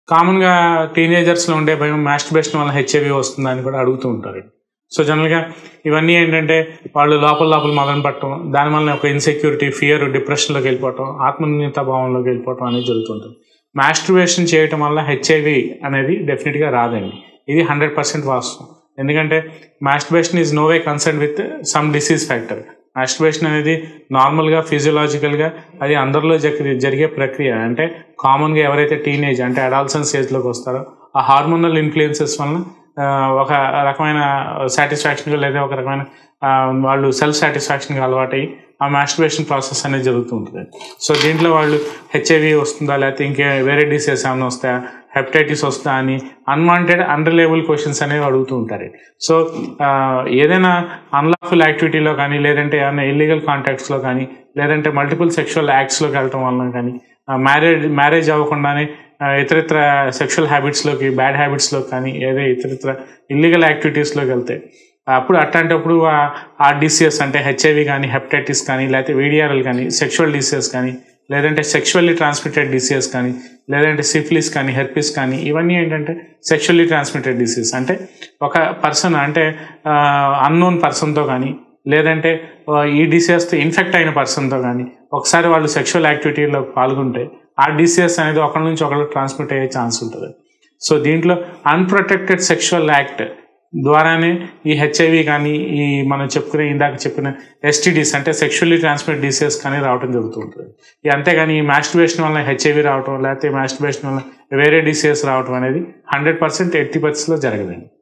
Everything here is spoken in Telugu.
కామన్గా టీనేజర్స్లో ఉండే భయం మాస్టర్బేషన్ వల్ల హెచ్ఐవి వస్తుందా అని కూడా అడుగుతూ ఉంటారు సో జనరల్గా ఇవన్నీ ఏంటంటే వాళ్ళు లోపల లోపల మొదలు పట్టడం దానివల్ల ఒక ఇన్సెక్యూరిటీ ఫియర్ డిప్రెషన్లోకి వెళ్ళిపోవటం ఆత్మన్యూత భావంలోకి వెళ్ళిపోవటం అనేది జరుగుతుంటుంది మాస్టర్బేషన్ చేయటం వల్ల హెచ్ఐవి అనేది డెఫినెట్గా రాదండి ఇది హండ్రెడ్ పర్సెంట్ వాస్తవం ఎందుకంటే masturbation is no way concern with some disease factor masturbation అనేది నార్మల్గా ఫిజియలాజికల్గా అది అందరిలో జరి- జరిగే ప్రక్రియ అంటే కామన్గా ఎవరైతే టీనేజ్ అంటే అడాల్సన్స్ ఏజ్లోకి వస్తారో ఆ హార్మోనల్ ఇన్ఫ్లుయెన్సెస్ వలన ఆ, ఒక రకమైన సాటిస్ఫాక్షన్గా లేదా ఒక రకమైన ఆ, వాళ్ళు సెల్ఫ్ సాటిస్ఫాక్షన్గా అలవాటయ్యి ఆ మాస్టర్బేషన్ ప్రాసెస్ అనేది జరుగుతూ ఉంటుంది సో దీంట్లో వాళ్ళు హెచ్ఐవి వస్తుందా లేకపోతే ఇంకే వేరే డిసీజెస్ ఏమైనా వస్తాయా హెపటైటిస్ వస్తుందా అని అన్వాంటెడ్ అన్రిలేబుల్ క్వశ్చన్స్ అనేవి అడుగుతూ ఉంటారు సో ఆ, ఏదైనా అన్లాఫుల్ యాక్టివిటీలో కానీ లేదంటే ఏమైనా ఇల్లీగల్ కాంటాక్ట్స్లో కానీ లేదంటే మల్టిపుల్ సెక్షువల్ యాక్ట్స్లోకి వెళ్ళటం వలన కానీ మ్యారేజ్ మ్యారేజ్ అవ్వకుండానే ఆ, ఇతరితర సెక్షువల్ హ్యాబిట్స్లోకి బ్యాడ్ హ్యాబిట్స్లోకి కానీ ఏదో ఇతరితర ఇల్లీగల్ యాక్టివిటీస్లోకి వెళ్తే అప్పుడు అట్లాంటప్పుడు ఆ- ఆ డిసీజెస్ అంటే హెచ్ఐవి కానీ హెపటైటిస్ కానీ లేకపోతే వీడిఆర్ఎల్ కానీ సెక్షువల్ డిసీజెస్ కానీ లేదంటే సెక్షువల్లీ ట్రాన్స్మిటెడ్ డిసీజెస్ కానీ లేదంటే సిఫిలిస్ కానీ హెర్పిస్ కానీ ఇవన్నీ ఏంటంటే సెక్షువల్లీ ట్రాన్స్మిటెడ్ డిసీజ్ అంటే ఒక పర్సన్ అంటే అన్నోన్ పర్సన్తో కానీ లేదంటే ఆ, ఈ డిసీజెస్తో ఇన్ఫెక్ట్ అయిన పర్సన్తో కానీ ఒకసారి వాళ్ళు సెక్షువల్ యాక్టివిటీలో పాల్గొంటే ఆ డిసీజెస్ అనేది ఒకరి నుంచి ఒకరికి ట్రాన్స్మిట్ అయ్యే ఛాన్స్ ఉంటుంది సో దీంట్లో అన్ప్రొటెక్టెడ్ సెక్షువల్ యాక్ట్ ద్వారానే ఈ హెచ్ఐవి కానీ ఈ మనం చెప్పుకునే ఇందాక చెప్పిన ఎస్టీడీస్ అంటే సెక్షువల్లీ ట్రాన్స్మిట్ డిసీజెస్ కానీ రావడం జరుగుతూ ఉంటుంది ఈ అంతేగాని ఈ మాస్టర్బేషన్ వల్ల హెచ్ఐవి రావటం లేకపోతే మాస్టర్బేషన్ వల్ల వేరే డిసీజెస్ రావటం అనేది హండ్రెడ్ పర్సెంట్ ఎయిటీ పర్సెంట్లో జరగదండి